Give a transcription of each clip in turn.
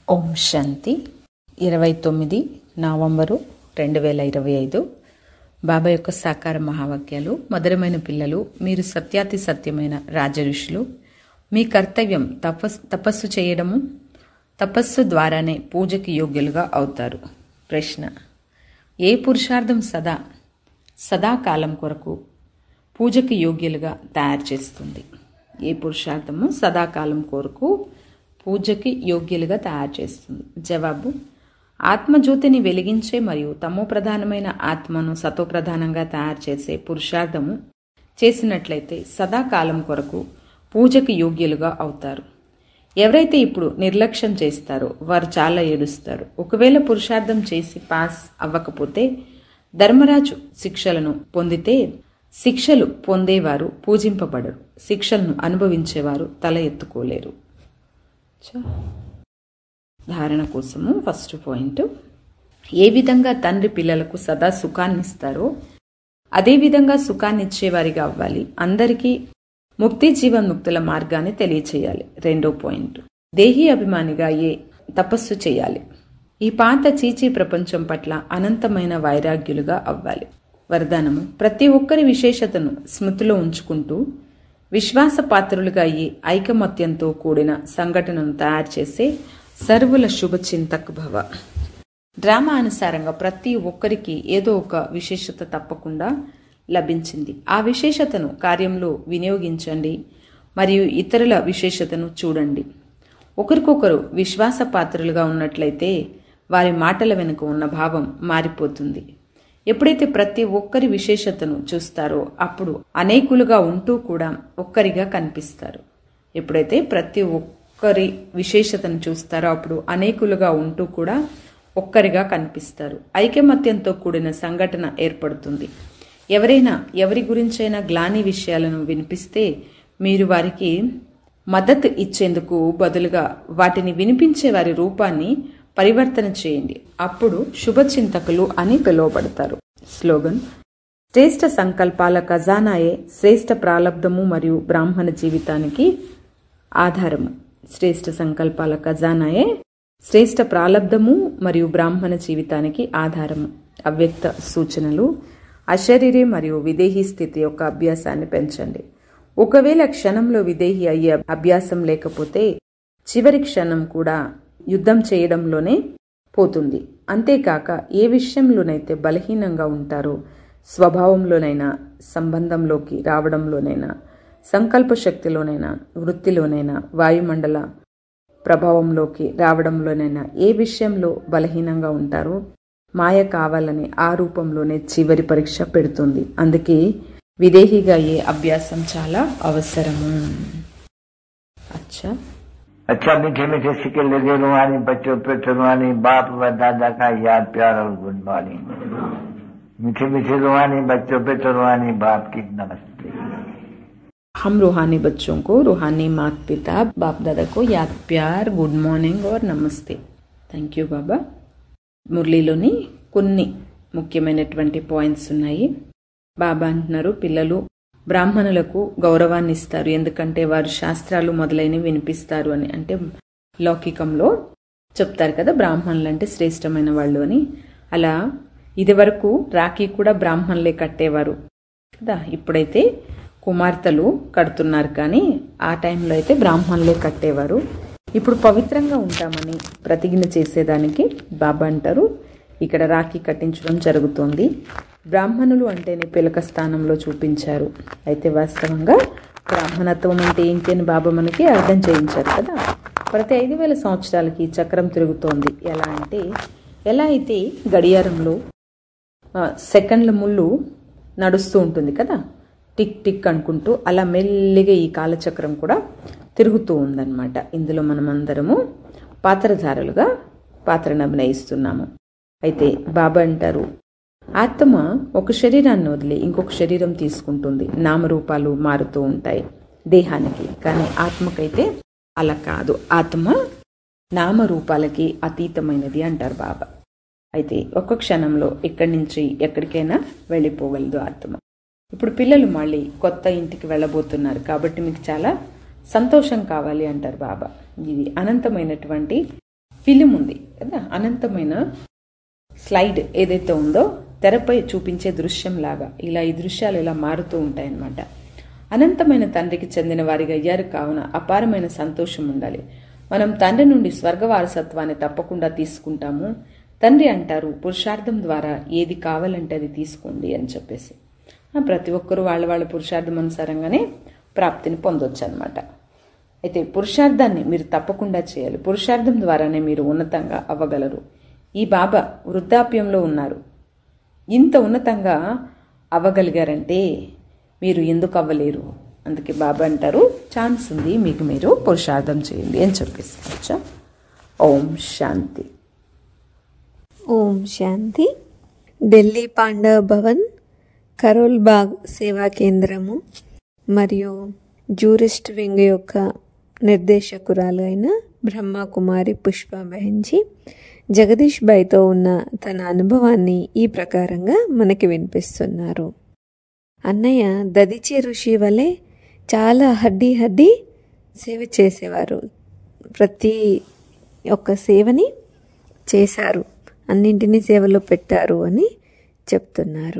ఓం శాంతి ఇరవై తొమ్మిది నవంబరు రెండు వేల ఇరవై ఐదు బాబా యొక్క సాకార మహావాక్యాలు మధురమైన పిల్లలు మీరు సత్యాతి సత్యమైన రాజఋషులు మీ కర్తవ్యం తపస్ తపస్సు చేయడము తపస్సు ద్వారానే పూజకి యోగ్యులుగా అవుతారు ప్రశ్న ఏ పురుషార్థం సదా సదాకాలం కొరకు పూజకి యోగ్యులుగా తయారు చేస్తుంది ఏ పురుషార్థము సదాకాలం కొరకు పూజకి యోగ్యులుగా తయారు చేస్తుంది జవాబు ఆత్మజ్యోతిని వెలిగించే మరియు తమో ప్రధానమైన ఆత్మను సతో ప్రధానంగా తయారు చేసే పురుషార్థము చేసినట్లయితే సదాకాలం కొరకు పూజకి యోగ్యులుగా అవుతారు ఎవరైతే ఇప్పుడు నిర్లక్ష్యం చేస్తారో వారు చాలా ఏడుస్తారు ఒకవేళ పురుషార్థం చేసి పాస్ అవ్వకపోతే ధర్మరాజు శిక్షలను పొందితే శిక్షలు పొందేవారు పూజింపబడరు శిక్షలను అనుభవించేవారు తల ఎత్తుకోలేరు చా. ధారణ కోసము ఫస్ట్ పాయింట్ ఏ విధంగా తండ్రి పిల్లలకు సదా సుఖాన్ని ఇస్తారో అదేవిధంగా సుఖాన్ని ఇచ్చేవారిగా అవ్వాలి అందరికీ ముక్తి జీవన్ముక్తుల మార్గాన్ని తెలియచేయాలి రెండో పాయింట్ దేహి అభిమానిగా ఏ తపస్సు చేయాలి ఈ పాత చీచీ ప్రపంచం పట్ల అనంతమైన వైరాగ్యులుగా అవ్వాలి వరదానము ప్రతి ఒక్కరి విశేషతను స్మృతిలో ఉంచుకుంటూ విశ్వాస పాత్రులుగా అయ్యి ఐకమత్యంతో కూడిన సంఘటనను తయారు చేసే సర్వుల శుభచింతక్ భవ డ్రామా అనుసారంగా ప్రతి ఒక్కరికి ఏదో ఒక విశేషత తప్పకుండా లభించింది ఆ విశేషతను కార్యంలో వినియోగించండి మరియు ఇతరుల విశేషతను చూడండి ఒకరికొకరు విశ్వాస పాత్రులుగా ఉన్నట్లయితే వారి మాటల వెనుక ఉన్న భావం మారిపోతుంది ఎప్పుడైతే ప్రతి ఒక్కరి విశేషతను చూస్తారో అప్పుడు అనేకులుగా ఉంటూ కూడా ఒక్కరిగా కనిపిస్తారు ఎప్పుడైతే ప్రతి ఒక్కరి విశేషతను చూస్తారో అప్పుడు అనేకులుగా ఉంటూ కూడా ఒక్కరిగా కనిపిస్తారు ఐకమత్యంతో కూడిన సంఘటన ఏర్పడుతుంది ఎవరైనా ఎవరి గురించైనా గ్లాని విషయాలను వినిపిస్తే మీరు వారికి మద్దతు ఇచ్చేందుకు బదులుగా వాటిని వినిపించే వారి రూపాన్ని పరివర్తన చేయండి అప్పుడు శుభచింతకులు అని పిలువబడతారు స్లోగన్ శ్రేష్ట సంకల్పాల ఖజానాయే శ్రేష్ట ప్రాలబ్ధము మరియు బ్రాహ్మణ జీవితానికి ఆధారము శ్రేష్ట సంకల్పాల ఖజానాయే శ్రేష్ట ప్రాలబ్ధము మరియు బ్రాహ్మణ జీవితానికి ఆధారము అవ్యక్త సూచనలు అశరీరి మరియు విదేహీ స్థితి యొక్క అభ్యాసాన్ని పెంచండి ఒకవేళ క్షణంలో విదేహి అయ్యే అభ్యాసం లేకపోతే చివరి క్షణం కూడా యుద్ధం చేయడంలోనే పోతుంది అంతేకాక ఏ విషయంలోనైతే బలహీనంగా ఉంటారో స్వభావంలోనైనా సంబంధంలోకి రావడంలోనైనా సంకల్ప శక్తిలోనైనా వృత్తిలోనైనా వాయుమండల ప్రభావంలోకి రావడంలోనైనా ఏ విషయంలో బలహీనంగా ఉంటారో మాయ కావాలని ఆ రూపంలోనే చివరి పరీక్ష పెడుతుంది అందుకే విదేహిగా ఏ అభ్యాసం చాలా అవసరము అచ్చా अच्छा मीठे मीठे सिक्के लगे रुहानी बच्चों पे रुहानी बाप व दादा का याद प्यार और गुड मॉर्निंग मीठे मीठे रुहानी बच्चों पे रुहानी बाप की नमस्ते हम रूहानी बच्चों को रूहानी माता पिता बाप दादा को याद प्यार గుడ్ మార్నింగ్ और నమస్తే థ్యాంక్ యూ బాబా మురళీలోని కొన్ని ముఖ్యమైనటువంటి పాయింట్స్ ఉన్నాయి బాబా అంటున్నారు పిల్లలు బ్రాహ్మణులకు గౌరవాన్ని ఇస్తారు ఎందుకంటే వారు శాస్త్రాలు మొదలైనవి వినిపిస్తారు అని అంటే లౌకికంలో చెప్తారు కదా బ్రాహ్మణులు అంటే శ్రేష్టమైన వాళ్ళు అని అలా ఇది వరకు రాఖీ కూడా బ్రాహ్మణులే కట్టేవారు కదా ఇప్పుడైతే కుమార్తెలు కడుతున్నారు కానీ ఆ టైంలో అయితే బ్రాహ్మణులే కట్టేవారు ఇప్పుడు పవిత్రంగా ఉంటామని ప్రతిజ్ఞ చేసేదానికి బాబా అంటారు ఇక్కడ రాఖీ కట్టించడం జరుగుతోంది బ్రాహ్మణులు అంటేనే పిలక స్థానంలో చూపించారు అయితే వాస్తవంగా బ్రాహ్మణత్వం అంటే ఏంటి అని బాబా మనకి అర్థం చేయించారు కదా ప్రతి ఐదు వేల సంవత్సరాలకి చక్రం తిరుగుతోంది ఎలా అంటే ఎలా అయితే గడియారంలో ఆ, సెకండ్ల ముళ్ళు నడుస్తూ ఉంటుంది కదా టిక్ టిక్ అనుకుంటూ అలా మెల్లిగా ఈ కాలచక్రం కూడా తిరుగుతూ ఉందన్నమాట ఇందులో మనం అందరము పాత్రధారులుగా పాత్రను అభినయిస్తున్నాము అయితే బాబా అంటారు ఆత్మ ఒక శరీరాన్ని వదిలి ఇంకొక శరీరం తీసుకుంటుంది నామరూపాలు మారుతూ ఉంటాయి దేహానికి కానీ ఆత్మకైతే అలా కాదు ఆత్మ నామరూపాలకి అతీతమైనది అంటారు బాబా అయితే ఒక క్షణంలో ఇక్కడి నుంచి ఎక్కడికైనా వెళ్ళిపోగలదు ఆత్మ ఇప్పుడు పిల్లలు మళ్ళీ కొత్త ఇంటికి వెళ్ళబోతున్నారు కాబట్టి మీకు చాలా సంతోషం కావాలి అంటారు బాబా ఇది అనంతమైనటువంటి ఫిలిం ఉంది కదా అనంతమైన స్లైడ్ ఏదైతే ఉందో తెరపై చూపించే దృశ్యం లాగా ఇలా ఈ దృశ్యాలు ఇలా మారుతూ ఉంటాయన్నమాట అనంతమైన తండ్రికి చెందిన వారిగా అయ్యారు కావున అపారమైన సంతోషం ఉండాలి మనం తండ్రి నుండి స్వర్గ వారసత్వాన్ని తప్పకుండా తీసుకుంటాము తండ్రి అంటారు పురుషార్థం ద్వారా ఏది కావాలంటే అది తీసుకోండి అని చెప్పేసి ఆ, ప్రతి ఒక్కరూ వాళ్ళ వాళ్ళ పురుషార్థం అనుసారంగానే ప్రాప్తిని పొందొచ్చు అనమాట అయితే పురుషార్థాన్ని మీరు తప్పకుండా చేయాలి పురుషార్థం ద్వారానే మీరు ఉన్నతంగా అవ్వగలరు ఈ బాబా వృద్ధాప్యంలో ఉన్నారు ఇంత ఉన్నతంగా అవ్వగలిగారంటే మీరు ఎందుకు అవ్వలేరు అందుకే బాబా అంటారు ఛాన్స్ ఉంది మీకు మీరు పురుషార్థం చేయండి అని చెప్పేసి అచ్చా ఓం శాంతి ఓం శాంతి ఢిల్లీ పాండవ భవన్ కరోల్ బాగ్ సేవా కేంద్రము మరియు జూరిస్ట్ వింగ్ యొక్క నిర్దేశకురాలు అయిన బ్రహ్మకుమారి పుష్ప బెహెన్జీ జగదీష్ బాయ్తో ఉన్న తన అనుభవాన్ని ఈ ప్రకారంగా మనకి వినిపిస్తున్నారు అన్నయ్య దదిచి ఋషి వలె చాలా హడ్డీ హడ్డీ సేవ చేసేవారు ప్రతి ఒక్క సేవని చేశారు అన్నింటినీ సేవలో పెట్టారు అని చెప్తున్నారు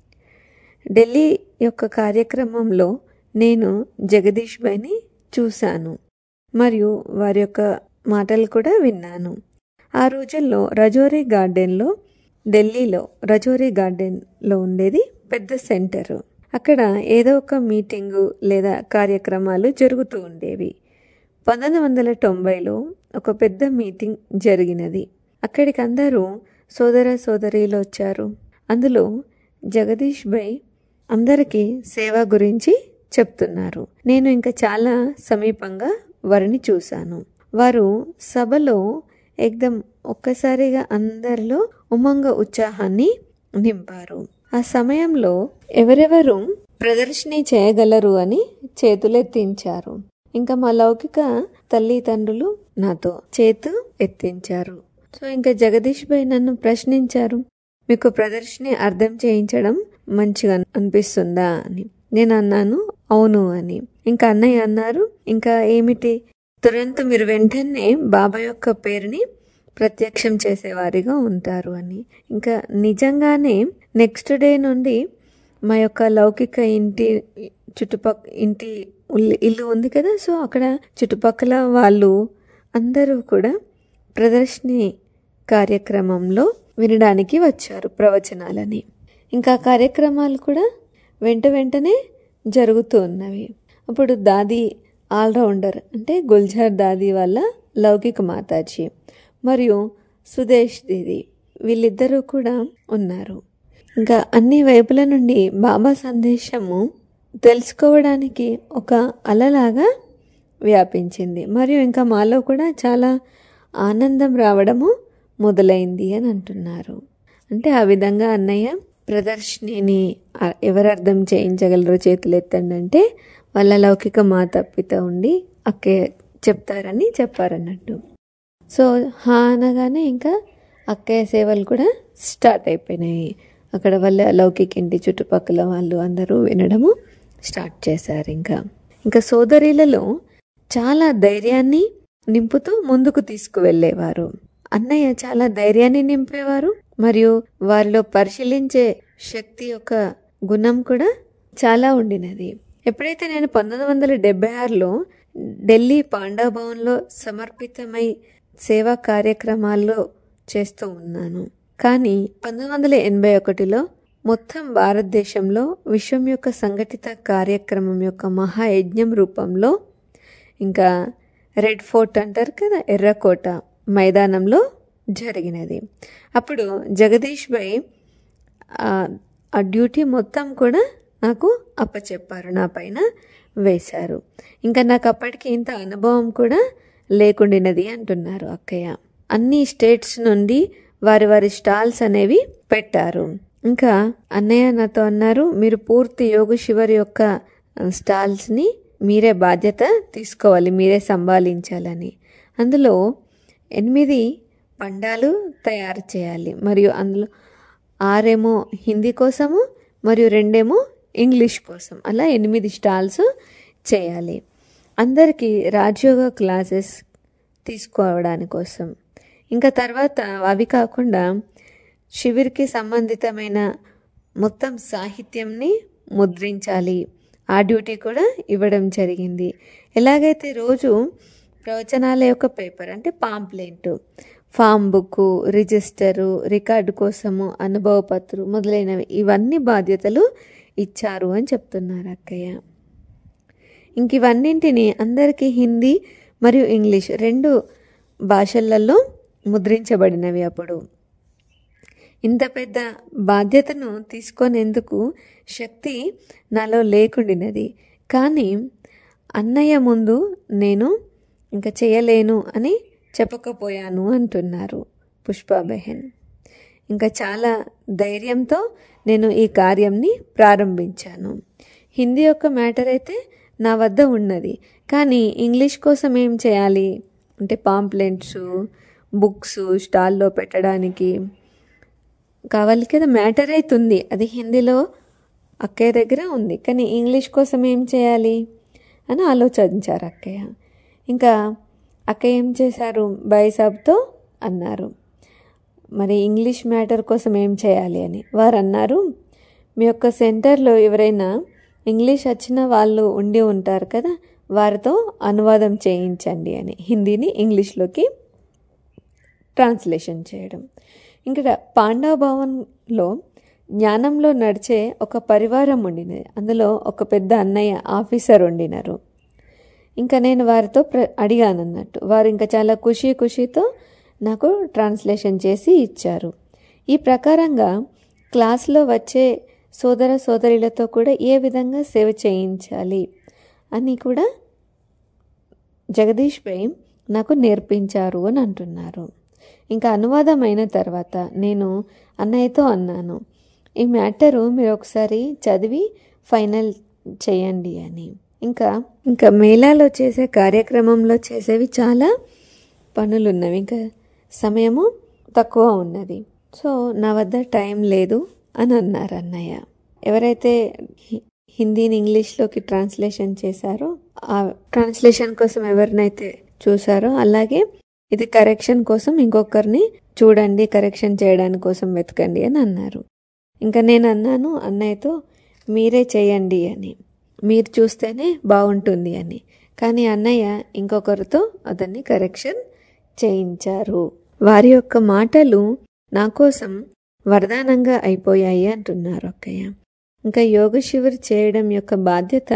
ఢిల్లీ యొక్క కార్యక్రమంలో నేను జగదీష్ భాయ్ని చూశాను మరియు వారి యొక్క మాటలు కూడా విన్నాను ఆ రోజుల్లో రజోరీ గార్డెన్లో ఢిల్లీలో రజోరీ గార్డెన్లో ఉండేది పెద్ద సెంటర్ అక్కడ ఏదో ఒక మీటింగు లేదా కార్యక్రమాలు జరుగుతూ ఉండేవి పంతొమ్మిది వందల తొంభైలో ఒక పెద్ద మీటింగ్ జరిగినది అక్కడికి అందరూ సోదర సోదరీలు వచ్చారు అందులో జగదీష్ భాయ్ అందరికీ సేవ గురించి చెప్తున్నారు నేను ఇంకా చాలా సమీపంగా వారిని చూశాను వారు సభలో ఎక్దం ఒక్కసారిగా అందరిలో ఉమంగ ఉత్సాహాన్ని నింపారు ఆ సమయంలో ఎవరెవరు ప్రదర్శన చేయగలరు అని చేతులెత్తించారు ఇంకా మా లౌకిక తల్లిదండ్రులు నాతో చేతు ఎత్తించారు సో ఇంకా జగదీష్ భాయ్ నన్ను ప్రశ్నించారు మీకు ప్రదర్శన అర్థం చేయించడం మంచిగా అనిపిస్తుందా అని నేను అన్నాను అవును అని ఇంకా అన్నయ్య అన్నారు ఇంకా ఏమిటి తురంత మీరు వెంటనే బాబా యొక్క పేరుని ప్రత్యక్షం చేసేవారిగా ఉంటారు అని ఇంకా నిజంగానే నెక్స్ట్ డే నుండి మా యొక్క లౌకిక ఇంటి చుట్టుపక్క ఇంటి ఉల్- ఇల్లు ఉంది కదా సో అక్కడ చుట్టుపక్కల వాళ్ళు అందరూ కూడా ప్రదర్శని కార్యక్రమంలో వినడానికి వచ్చారు ప్రవచనాలని ఇంకా కార్యక్రమాలు కూడా వెంట వెంటనే జరుగుతూ ఉన్నవి అప్పుడు దాది ఆల్రౌండర్ అంటే గుల్జార్ దాది వాళ్ళ లౌకిక మాతాజీ మరియు సుదేశ్ దీది వీళ్ళిద్దరూ కూడా ఉన్నారు ఇంకా అన్ని వైపుల నుండి బాబా సందేశము తెలుసుకోవడానికి ఒక అలలాగా వ్యాపించింది మరియు ఇంకా మాలో కూడా చాలా ఆనందం రావడము మొదలైంది అని అంటున్నారు అంటే ఆ విధంగా అన్నయ్య ప్రదర్శనని ఆ, ఎవరు అర్థం చేయించగలరో చేతులు ఎత్తండి అంటే వాళ్ళ లౌకిక మాత పిత ఉండి అక్కే చెప్తారని చెప్పారన్నట్టు సో హా అనగానే ఇంకా అక్కయ్య సేవలు కూడా స్టార్ట్ అయిపోయినాయి అక్కడ వాళ్ళ లౌకిక ఇంటి చుట్టుపక్కల వాళ్ళు అందరూ వినడము స్టార్ట్ చేశారు ఇంకా ఇంకా సోదరీలలో చాలా ధైర్యాన్ని నింపుతూ ముందుకు తీసుకువెళ్ళేవారు అన్నయ్య చాలా ధైర్యాన్ని నింపేవారు మరియు వారిలో పరిశీలించే శక్తి యొక్క గుణం కూడా చాలా ఉండినది ఎప్పుడైతే నేను పంతొమ్మిది వందల డెబ్బై ఆరులో ఢిల్లీ పాండా భవన్లో సమర్పితమై సేవా కార్యక్రమాల్లో చేస్తూ ఉన్నాను కానీ పంతొమ్మిది వందల ఎనభై ఒకటిలో మొత్తం భారతదేశంలో విశ్వం యొక్క సంఘటిత కార్యక్రమం యొక్క మహాయజ్ఞం రూపంలో ఇంకా రెడ్ ఫోర్ట్ అంటారు కదా ఎర్రకోట మైదానంలో జరిగినది అప్పుడు జగదీష్ భాయ్ ఆ ఆ డ్యూటీ మొత్తం కూడా నాకు అప్పచెప్పారు నా పైన వేశారు ఇంకా నాకు అప్పటికి ఇంత అనుభవం కూడా లేకుండినది అంటున్నారు అక్కయ్య అన్ని స్టేట్స్ నుండి వారి వారి స్టాల్స్ అనేవి పెట్టారు ఇంకా అన్నయ్య నాతో అన్నారు మీరు పూర్తి యోగ శివరి యొక్క ఆ, స్టాల్స్ని మీరే బాధ్యత తీసుకోవాలి మీరే సంభాళించాలని అందులో ఎనిమిది పండాలు తయారు చేయాలి మరియు అందులో ఆరేమో హిందీ కోసము మరియు రెండేమో ఇంగ్లీష్ కోసం అలా ఎనిమిది స్టాల్స్ చేయాలి అందరికీ రాజయోగ క్లాసెస్ తీసుకోవడాని కోసం ఇంకా తర్వాత అవి కాకుండా శిబిర్కి సంబంధితమైన మొత్తం సాహిత్యంని ముద్రించాలి ఆ డ్యూటీ కూడా ఇవ్వడం జరిగింది ఎలాగైతే రోజు ప్రవచనాల యొక్క పేపర్ అంటే pamphlet form book register record కోసము అనుభవ పత్రు మొదలైనవి ఇవన్నీ బాధ్యతలు ఇచ్చారు అని చెప్తున్నారు అక్కయ్య ఇంక ఇవన్నింటిని అందరికీ హిందీ మరియు ఇంగ్లీష్ రెండు భాషలలో ముద్రించబడినవి అప్పుడు ఇంత పెద్ద బాధ్యతను తీసుకొనేందుకు శక్తి నాలో లేకుండినది కానీ అన్నయ్య ముందు నేను ఇంకా చేయలేను అని చెప్పకపోయాను అంటున్నారు పుష్పాబెహన్ ఇంకా చాలా ధైర్యంతో నేను ఈ కార్యంని ప్రారంభించాను హిందీ యొక్క మ్యాటర్ అయితే నా వద్ద ఉన్నది కానీ ఇంగ్లీష్ కోసం ఏం చేయాలి అంటే పాంప్లెంట్స్ బుక్స్ స్టాల్లో పెట్టడానికి కావాలి కదా మ్యాటర్ అవుతుంది అది హిందీలో అక్కయ్య దగ్గర ఉంది కానీ ఇంగ్లీష్ కోసం ఏం చేయాలి అని ఆలోచించారు అక్కయ్య ఇంకా అక్కయ్య ఏం చేశారు బైసాబ్తో అన్నారు మరి ఇంగ్లీష్ మ్యాటర్ కోసం ఏం చేయాలి అని వారు అన్నారు మీ యొక్క సెంటర్లో ఎవరైనా ఇంగ్లీష్ వచ్చిన వాళ్ళు ఉండి ఉంటారు కదా వారితో అనువాదం చేయించండి అని హిందీని ఇంగ్లీష్లోకి ట్రాన్స్లేషన్ చేయడం ఇక్కడ పాండవ భవన్లో జ్ఞానంలో నడిచే ఒక పరివారం ఉండినది అందులో ఒక పెద్ద అన్నయ్య ఆఫీసర్ ఉండినారు ఇంకా నేను వారితో ప్ర అడిగాను అన్నట్టు వారు ఇంకా చాలా ఖుషి ఖుషితో నాకు ట్రాన్స్లేషన్ చేసి ఇచ్చారు ఈ ప్రకారంగా క్లాస్లో వచ్చే సోదర సోదరులతో కూడా ఏ విధంగా సేవ చేయించాలి అని కూడా జగదీష్ భాయ్ నాకు నేర్పించారు అని అంటున్నారు ఇంకా అనువాదం అయిన తర్వాత నేను అన్నయ్యతో అన్నాను ఈ మ్యాటరు మీరు ఒకసారి చదివి ఫైనల్ చేయండి అని ఇంకా ఇంకా మేళాలో చేసే కార్యక్రమంలో చేసేవి చాలా పనులు ఉన్నవి ఇంకా సమయము తక్కువ ఉన్నది సో నా వద్ద టైం లేదు అని అన్నారు అన్నయ్య ఎవరైతే హి- హిందీని ఇంగ్లీష్లోకి ట్రాన్స్లేషన్ చేశారో ఆ ట్రాన్స్లేషన్ కోసం ఎవరినైతే చూసారో అలాగే ఇది కరెక్షన్ కోసం ఇంకొకరిని చూడండి కరెక్షన్ చేయడానికి కోసం వెతకండి అని అన్నారు ఇంకా నేను అన్నాను అన్నయ్యతో మీరే చేయండి అని మీరు చూస్తేనే బాగుంటుంది అని కానీ అన్నయ్య ఇంకొకరితో అతన్ని కరెక్షన్ చేయించారు వారి యొక్క మాటలు నా కోసం వరదానంగా అయిపోయాయి అంటున్నారు అక్కయ్య ఇంకా యోగ శిబిర్ చేయడం యొక్క బాధ్యత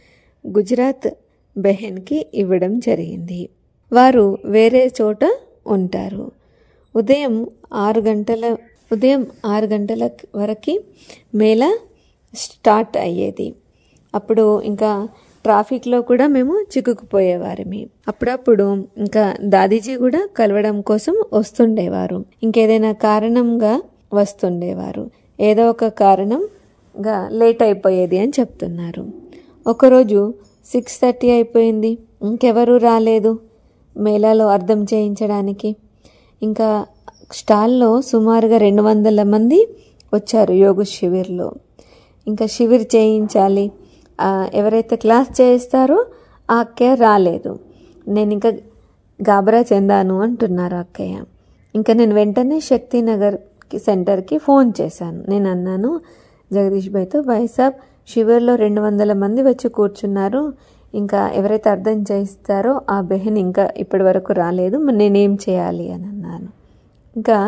గుజరాత్ బెహెన్కి ఇవ్వడం జరిగింది వారు వేరే చోట ఉంటారు ఉదయం ఆరు గంటల ఉదయం ఆరు గంటల వరకు మేళ స్టార్ట్ అయ్యేది అప్పుడు ఇంకా ట్రాఫిక్లో కూడా మేము చిక్కుకుపోయేవారమి అప్పుడప్పుడు ఇంకా దాదీజీ కూడా కలవడం కోసం వస్తుండేవారు ఇంకేదైనా కారణంగా వస్తుండేవారు ఏదో ఒక కారణంగా లేట్ అయిపోయేది అని చెప్తున్నారు ఒకరోజు సిక్స్ థర్టీ అయిపోయింది ఇంకెవరు రాలేదు మేళాలో అర్థం చేయించడానికి ఇంకా స్టాల్లో సుమారుగా రెండు వందల మంది వచ్చారు యోగ శిబిర్లో ఇంకా శిబిర్ చేయించాలి ఆ, ఎవరైతే క్లాస్ చేయిస్తారో ఆ అక్కయ్య రాలేదు నేను ఇంకా గాబరా చెందాను అంటున్నారు అక్కయ్య ఇంకా నేను వెంటనే శక్తినగర్కి సెంటర్కి ఫోన్ చేశాను నేను అన్నాను జగదీష్ భాయ్తో భాయ్ సాబ్ శిబిర్లో రెండు వందల మంది వచ్చి కూర్చున్నారు ఇంకా ఎవరైతే అర్థం చేయిస్తారో ఆ బెహన్ ఇంకా ఇప్పటి వరకు రాలేదు మరి నేనేం చేయాలి అని అన్నాను ఇంకా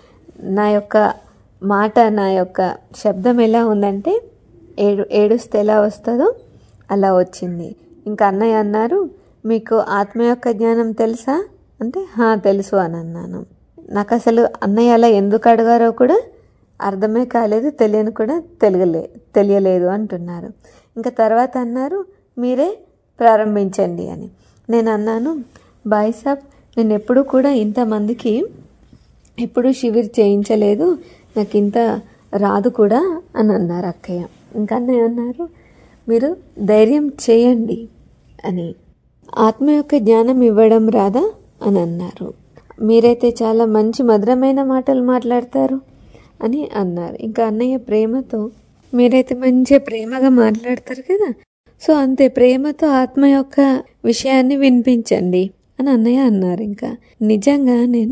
నా యొక్క మాట నా యొక్క శబ్దం ఎలా ఉందంటే ఏడు ఏడుస్తే ఎలా వస్తుందో అలా వచ్చింది ఇంకా అన్నయ్య అన్నారు మీకు ఆత్మ యొక్క జ్ఞానం తెలుసా అంటే హా తెలుసు అని అన్నాను నాకు అసలు అన్నయ్య అలా ఎందుకు అడిగారో కూడా అర్థమే కాలేదు తెలియని కూడా తెలియలే తెలియలేదు అంటున్నారు ఇంకా తర్వాత అన్నారు మీరే ప్రారంభించండి అని నేను అన్నాను బాయ్ సాబ్ నేను ఎప్పుడు కూడా ఇంతమందికి ఎప్పుడు శిబిర్ చేయించలేదు నాకు ఇంత రాదు కూడా అని అన్నారు అక్కయ్య ఇంకా అన్నయ్య అన్నారు మీరు ధైర్యం చేయండి అని ఆత్మ యొక్క జ్ఞానం ఇవ్వడం రాదా అని అన్నారు మీరైతే చాలా మంచి మధురమైన మాటలు మాట్లాడతారు అని అన్నారు ఇంకా అన్నయ్య ప్రేమతో మీరైతే మంచిగా ప్రేమగా మాట్లాడతారు కదా సో అంతే ప్రేమతో ఆత్మ యొక్క విషయాన్ని వినిపించండి అని అన్నయ్య అన్నారు ఇంకా నిజంగా నేను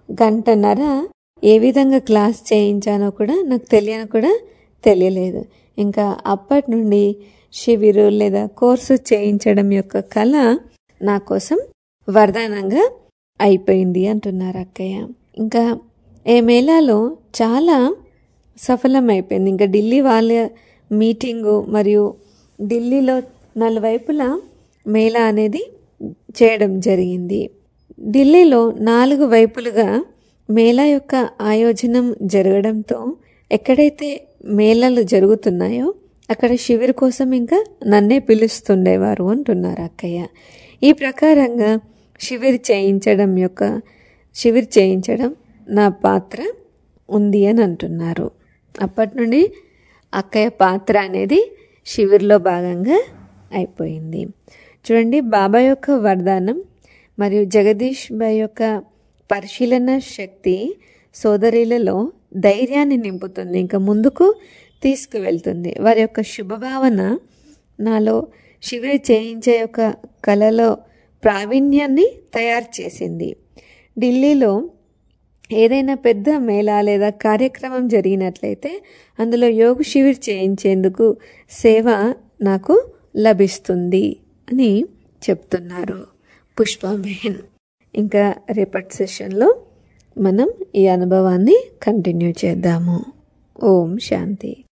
గంటన్నర ఏ విధంగా క్లాస్ చేయించానో కూడా నాకు తెలియని కూడా తెలియలేదు ఇంకా అప్పటి నుండి శిబిరు లేదా కోర్సు చేయించడం యొక్క కళ నా కోసం వరదానంగా అయిపోయింది అంటున్నారు అక్కయ్య ఇంకా ఏ మేళాలో చాలా సఫలమైపోయింది ఇంకా ఢిల్లీ వాళ్ళ మీటింగు మరియు ఢిల్లీలో నలువైపులా మేళా అనేది చేయడం జరిగింది ఢిల్లీలో నాలుగు వైపులుగా మేళా యొక్క ఆయోజనం జరగడంతో ఎక్కడైతే మేళాలు జరుగుతున్నాయో అక్కడ శివిర్ కోసం ఇంకా నన్నే పిలుస్తుండేవారు అంటున్నారు అక్కయ్య ఈ ప్రకారంగా శివిర్ చేయించడం యొక్క శివిర్ చేయించడం నా పాత్ర ఉంది అని అంటున్నారు అప్పటి నుండి అక్కయ్య పాత్ర అనేది శివిర్లో భాగంగా అయిపోయింది చూడండి బాబా యొక్క వరదానం మరియు జగదీష్ బాయ్ యొక్క పరిశీలన శక్తి సోదరులలో ధైర్యాన్ని నింపుతుంది ఇంకా ముందుకు తీసుకువెళ్తుంది వారి యొక్క శుభభావన నాలో శివిరి చేయించే యొక్క కళలో ప్రావీణ్యాన్ని తయారు చేసింది ఢిల్లీలో ఏదైనా పెద్ద మేళా లేదా కార్యక్రమం జరిగినట్లయితే అందులో యోగ శివిర్ చేయించేందుకు సేవ నాకు లభిస్తుంది అని చెప్తున్నారు పుష్పబెహన్ ఇంకా రేపటి సెషన్లో మనం ఈ అనుభవాన్ని కంటిన్యూ చేద్దాము ఓం శాంతి